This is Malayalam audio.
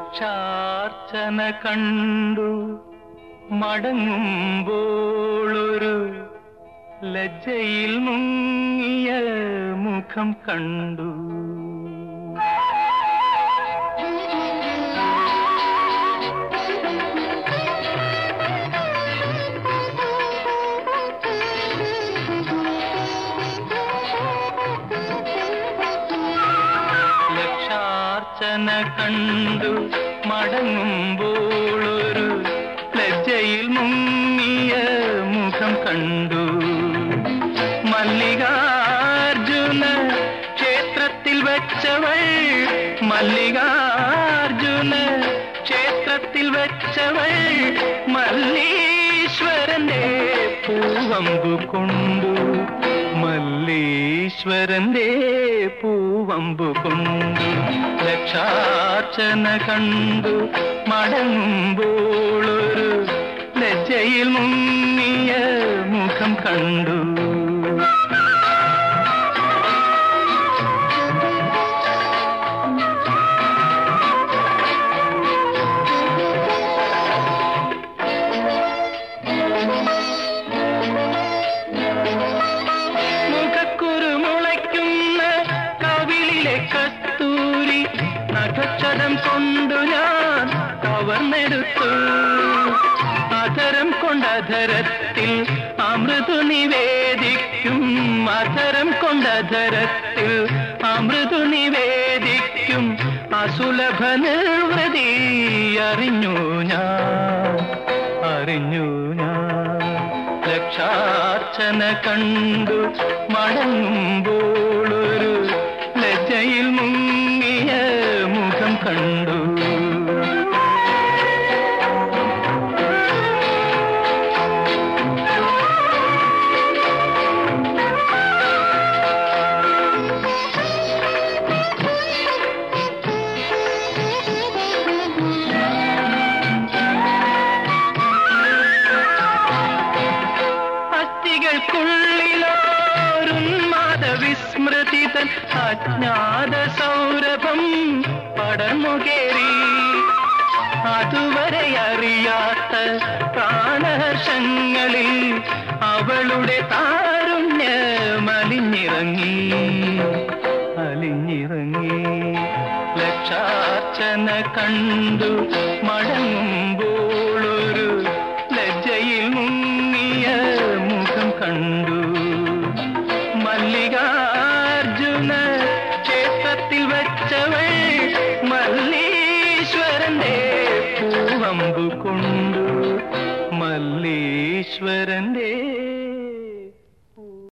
ലക്ഷാർച്ചന കണ്ടു മടങ്ങുമ്പോളൊരു ലജ്ജയിൽ മുങ്ങിയ മുഖം കണ്ടു ലക്ഷാർച്ചന കണ്ടു മടങ്ങുമ്പോളൊരു ലജ്ജയിൽ മുങ്ങിയ മുഖം കണ്ടു മല്ലികാർജുന ക്ഷേത്രത്തിൽ വെച്ചവൾ മല്ലികാർജുന ക്ഷേത്രത്തിൽ വെച്ചവൾ മല്ലീശ്വരന്റെ പൂവമ്പു കൊണ്ടു മല്ലീശ്വരന്റെ പൂവമ്പു കൊണ്ടു ലക്ഷാർച്ചന കണ്ടു മടങ്ങുമ്പോളൊരു ലജ്ജയിൽ മുങ്ങിയ മുഖം കണ്ടു മുഖക്കുരു മുളയ്ക്കുന്ന കവിളിലെ കസ്തൂരി നഖക്ഷരം കൊണ്ടു ഞാൻ കവർന്നെടുത്തു അധരം കൊണ്ടധരത്തിൽ അമൃതു നിവേദിക്കും അധരം കൊണ്ടധരത്തിൽ അമൃതു നിവേദിക്കും അസുലഭ നിർവൃതി അറിഞ്ഞു ഞാൻ അറിഞ്ഞു ഞാൻ ലക്ഷാർച്ചന കണ്ടു മടങ്ങുമ്പോളൊരു ലജ്ജയിൽ മുങ്ങിയ മുഖം കണ്ടു അസ്ഥികൾക്കുള്ളിലോരുന്മാദ വിസ്മൃതി തൻ അജ്ഞാത സൗരഭം പടർമുകേറി അതുവരെ അറിയാത്ത പ്രാണഹർഷങ്ങളിൽ അവളുടെ താരുണ്യ മലിഞ്ഞിറങ്ങി അലിഞ്ഞിറങ്ങി ലക്ഷാർച്ചന കണ്ടു മടങ്ങുമ്പോളൊരു ലജ്ജയിൽ മുങ്ങിയ മുഖം കണ്ടു മല്ലികാർജുന ക്ഷേത്രത്തിൽ വെച്ചവൾ മല്ലീശ്വരന്റെ പൂവമ്പു കൊണ്ടു മല്ലീശ്വരന്റെ